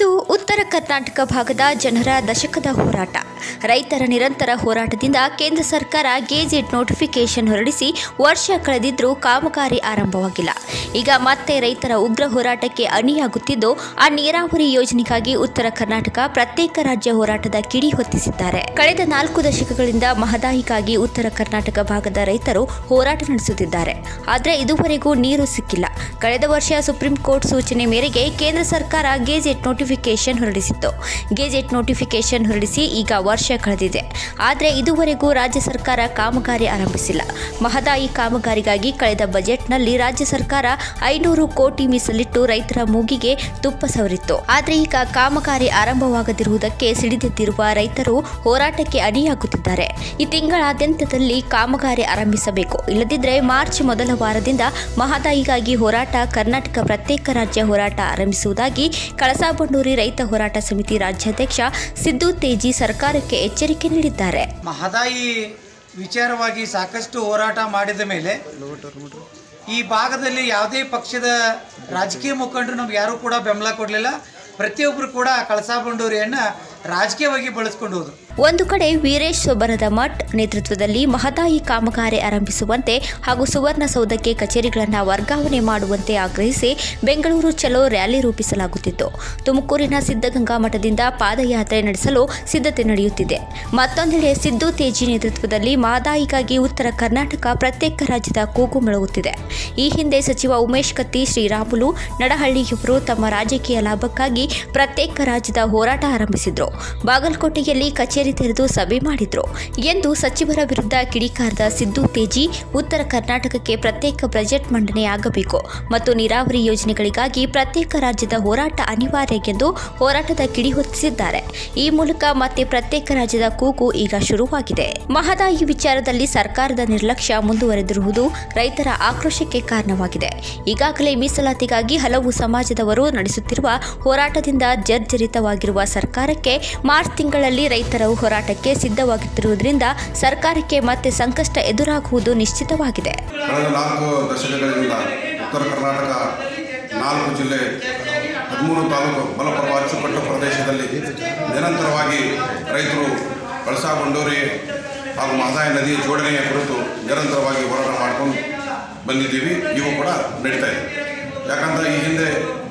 ಅದು ಉತ್ತರ ಕರ್ನಾಟಕ ಭಾಗದ ಜನರ ದಶಕದ ಹೋರಾಟ ರೈತರ ನಿರಂತರ ಹೋರಾಟದಿಂದ ಕೇಂದ್ರ ಸರ್ಕಾರ ಗೆಜೆಟ್ ನೋಟಿಫಿಕೇಶನ್ ಹೊರಡಿಸಿ ವರ್ಷ ಕಳೆದಿದ್ರೂ ಕಾಮಗಾರಿ ಆರಂಭವಾಗಿಲ್ಲ ಈಗ ಮತ್ತೆ ರೈತರ ಉಗ್ರ ಹೋರಾಟಕ್ಕೆ ಅಣಿಯಾಗುತ್ತಿದ್ದು ಆ ನೀರಾವರಿ ಯೋಜನೆಗಾಗಿ ಉತ್ತರ ಕರ್ನಾಟಕ ಪ್ರತ್ಯೇಕ ರಾಜ್ಯ ಹೋರಾಟದ ಕಿಡಿ ಹೊತ್ತಿಸಿದ್ದಾರೆ ಕಳೆದ ನಾಲ್ಕು ದಶಕಗಳಿಂದ ಮಹದಾಯಿಗಾಗಿ ಉತ್ತರ ಕರ್ನಾಟಕ ಭಾಗದ ರೈತರು ಹೋರಾಟ ನಡೆಸುತ್ತಿದ್ದಾರೆ ಆದರೆ ಇದುವರೆಗೂ ನೀರು ಸಿಕ್ಕಿಲ್ಲ ಕಳೆದ ವರ್ಷ ಸುಪ್ರೀಂ ಕೋರ್ಟ್ ಸೂಚನೆ ಮೇರೆಗೆ ಕೇಂದ್ರ ಸರ್ಕಾರ ಗೆಜೆಟ್ ನೋಟಿಫಿಕೇಶನ್ ಹೊರಡಿಸಿತ್ತು ಗೆಜೆಟ್ ನೋಟಿಫಿಕೇಶನ್ ಹೊರಡಿಸಿ ಈಗ ವರ್ಷ ಕಳೆದಿದೆ ಆದರೆ ಇದುವರೆಗೂ ರಾಜ್ಯ ಸರ್ಕಾರ ಕಾಮಗಾರಿ ಆರಂಭಿಸಿಲ್ಲ ಮಹದಾಯಿ ಕಾಮಗಾರಿಗಾಗಿ ಕಳೆದ ಬಜೆಟ್ನಲ್ಲಿ ರಾಜ್ಯ ಸರ್ಕಾರ ಐನೂರು ಕೋಟಿ ಮೀಸಲಿಟ್ಟು ರೈತರ ಮೂಗಿಗೆ ತುಪ್ಪ ಸವರಿತ್ತು ಆದರೆ ಈಗ ಕಾಮಗಾರಿ ಆರಂಭವಾಗದಿರುವುದಕ್ಕೆ ಸಿಡಿದೆದ್ದಿರುವ ರೈತರು ಹೋರಾಟಕ್ಕೆ ಅಣಿಯಾಗುತ್ತಿದ್ದಾರೆ ಈ ತಿಂಗಳಾದ್ಯಂತದಲ್ಲಿ ಕಾಮಗಾರಿ ಆರಂಭಿಸಬೇಕು ಇಲ್ಲದಿದ್ದರೆ ಮಾರ್ಚ್ ಮೊದಲ ವಾರದಿಂದ ಮಹದಾಯಿಗಾಗಿ ಹೋರಾಟ ಕರ್ನಾಟಕ ಪ್ರತ್ಯೇಕ ರಾಜ್ಯ ಹೋರಾಟ ಆರಂಭಿಸುವುದಾಗಿ ಕಳಸಾಬಂಡೂರಿ ರೈತ ಹೋರಾಟ ಸಮಿತಿ ರಾಜ್ಯಾಧ್ಯಕ್ಷ ಸಿದ್ದು ತೇಜಿ ಸರ್ಕಾರಕ್ಕೆ ಎಚ್ಚರಿಕೆ ನೀಡಿದ್ದಾರೆ ಮಹದಾಯಿ ವಿಚಾರವಾಗಿ ಸಾಕಷ್ಟು ಹೋರಾಟ ಮಾಡಿದ ಮೇಲೆ ಈ ಭಾಗದಲ್ಲಿ ಯಾವುದೇ ಪಕ್ಷದ ರಾಜಕೀಯ ಮುಖಂಡರು ನಮ್ಗೆ ಯಾರೂ ಕೂಡ ಬೆಂಬಲ ಕೊಡಲಿಲ್ಲ ಪ್ರತಿಯೊಬ್ಬರು ಕೂಡ ಕಳಸಾ ಬಂಡೂರಿಯನ್ನು ರಾಜಕೀಯವಾಗಿ ಬಳಸ್ಕೊಂಡು ಹೋದ್ರು ಒಂದು ಕಡೆ ವೀರೇಶ್ ಸೊಬರದ ಮಠ್ ನೇತೃತ್ವದಲ್ಲಿ ಮಹದಾಯಿ ಕಾಮಗಾರಿ ಆರಂಭಿಸುವಂತೆ ಹಾಗೂ ಸುವರ್ಣಸೌಧಕ್ಕೆ ಕಚೇರಿಗಳನ್ನು ವರ್ಗಾವಣೆ ಮಾಡುವಂತೆ ಆಗ್ರಹಿಸಿ ಬೆಂಗಳೂರು ಚಲೋ ರ್ಯಾಲಿ ರೂಪಿಸಲಾಗುತ್ತಿತ್ತು ತುಮಕೂರಿನ ಸಿದ್ಧಗಂಗಾ ಮಠದಿಂದ ಪಾದಯಾತ್ರೆ ನಡೆಸಲು ಸಿದ್ಧತೆ ನಡೆಯುತ್ತಿದೆ ಮತ್ತೊಂದೆಡೆ ಸಿದ್ದು ತೇಜಿ ನೇತೃತ್ವದಲ್ಲಿ ಮಹದಾಯಿಗಾಗಿ ಉತ್ತರ ಕರ್ನಾಟಕ ಪ್ರತ್ಯೇಕ ರಾಜ್ಯದ ಕೂಗು ಮೊಳಗುತ್ತಿದೆ ಈ ಹಿಂದೆ ಸಚಿವ ಉಮೇಶ್ ಕತ್ತಿ ಶ್ರೀರಾಮುಲು ನಡಹಳ್ಳಿಯವರು ತಮ್ಮ ರಾಜಕೀಯ ಲಾಭಕ್ಕಾಗಿ ಪ್ರತ್ಯೇಕ ರಾಜ್ಯದ ಹೋರಾಟ ಆರಂಭಿಸಿದ್ರು ಬಾಗಲಕೋಟೆಯಲ್ಲಿ ಕಚೇರಿ ತೆರೆದು ಸಭೆ ಮಾಡಿದ್ರು ಎಂದು ಸಚಿವರ ವಿರುದ್ಧ ಕಿಡಿಕಾರದ ಸಿದ್ದು ತೇಜಿ ಉತ್ತರ ಕರ್ನಾಟಕಕ್ಕೆ ಪ್ರತ್ಯೇಕ ಬಜೆಟ್ ಮಂಡನೆಯಾಗಬೇಕು ಮತ್ತು ನೀರಾವರಿ ಯೋಜನೆಗಳಿಗಾಗಿ ಪ್ರತ್ಯೇಕ ರಾಜ್ಯದ ಹೋರಾಟ ಅನಿವಾರ್ಯ ಎಂದು ಹೋರಾಟದ ಕಿಡಿ ಹೊತ್ತಿಸಿದ್ದಾರೆ ಈ ಮೂಲಕ ಮತ್ತೆ ಪ್ರತ್ಯೇಕ ರಾಜ್ಯದ ಕೂಗು ಈಗ ಶುರುವಾಗಿದೆ ಮಹದಾಯಿ ವಿಚಾರದಲ್ಲಿ ಸರ್ಕಾರದ ನಿರ್ಲಕ್ಷ್ಯ ಮುಂದುವರೆದಿರುವುದು ರೈತರ ಆಕ್ರೋಶಕ್ಕೆ ಕಾರಣವಾಗಿದೆ ಈಗಾಗಲೇ ಮೀಸಲಾತಿಗಾಗಿ ಹಲವು ಸಮಾಜದವರು ನಡೆಸುತ್ತಿರುವ ಹೋರಾಟದಿಂದ ಜರ್ಜರಿತವಾಗಿರುವ ಸರ್ಕಾರಕ್ಕೆ ಮಾರ್ಚ್ ತಿಂಗಳಲ್ಲಿ ರೈತರ ಹೋರಾಟಕ್ಕೆ ಸಿದ್ಧವಾಗುತ್ತಿರುವುದರಿಂದ ಸರ್ಕಾರಕ್ಕೆ ಮತ್ತೆ ಸಂಕಷ್ಟ ಎದುರಾಗುವುದು ನಿಶ್ಚಿತವಾಗಿದೆ ಕಳೆದ ನಾಲ್ಕು ದಶಕಗಳಿಂದ ಉತ್ತರ ಕರ್ನಾಟಕ ನಾಲ್ಕು ಜಿಲ್ಲೆ ಹದಿಮೂರು ತಾಲೂಕು ಬಲಪ್ರಭಾ ಅಚ್ಚುಕಟ್ಟು ಪ್ರದೇಶದಲ್ಲಿ ನಿರಂತರವಾಗಿ ರೈತರು ಕಳಸಾ ಬಂಡೂರಿ ಹಾಗೂ ಮಹದಾಯಿ ನದಿ ಜೋಡಣೆಯ ಕುರಿತು ನಿರಂತರವಾಗಿ ಹೋರಾಟ ಮಾಡ್ಕೊಂಡು ಬಂದಿದ್ದೀವಿ ಇವು ಕೂಡ ನಡೀತಾ ಇದೆ ಯಾಕಂದ್ರೆ ಈ ಹಿಂದೆ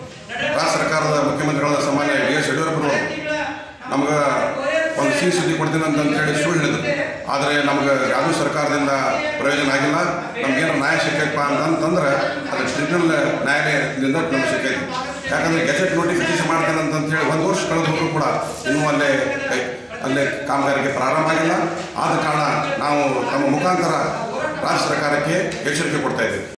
ರಾಜ್ಯ ಸರ್ಕಾರದ ಮುಖ್ಯಮಂತ್ರಿಗಳಾದ ಸಾಮಾನ್ಯ ಡಿ ಎಸ್ ಯಡಿಯೂರಪ್ಪನವರು ನಮ್ಗೆ ಒಂದು ಸಿಹಿ ಸುದ್ದಿ ಕೊಡ್ತೀನಿ ಅಂತ ಹೇಳಿ ಸುಳ್ಳು ಹೇಳಿದ್ರು ಆದರೆ ನಮ್ಗೆ ಯಾವುದೂ ಸರ್ಕಾರದಿಂದ ಪ್ರಯೋಜನ ಆಗಿಲ್ಲ ನಮಗೇನು ನ್ಯಾಯ ಸಿಕ್ಕೈತಪ್ಪ ಅಂತಂದ್ರೆ ಅದು ಟ್ರಿಬ್ಯುನಲ್ ನ್ಯಾಯಾಲಯದಿಂದ ನಮ್ಗೆ ಸಿಕ್ಕೈತಿ ಯಾಕಂದರೆ ಗೆಜೆಟ್ ನೋಟಿಫಿಕೇಶನ್ ಮಾಡ್ತೇನೆ ಅಂತ ಹೇಳಿ ಒಂದು ವರ್ಷ ಕಳೆದ ಹೋದ್ರು ಕೂಡ ಇನ್ನೂ ಅಲ್ಲೇ ಕೈ- ಅಲ್ಲೇ ಕಾಮಗಾರಿಗೆ ಪ್ರಾರಂಭ ಆಗಿಲ್ಲ ಆದ ಕಾರಣ ನಾವು ನಮ್ಮ ಮುಖಾಂತರ ರಾಜ್ಯ ಸರ್ಕಾರಕ್ಕೆ ಎಚ್ಚರಿಕೆ ಕೊಡ್ತಾ ಇದ್ದೀವಿ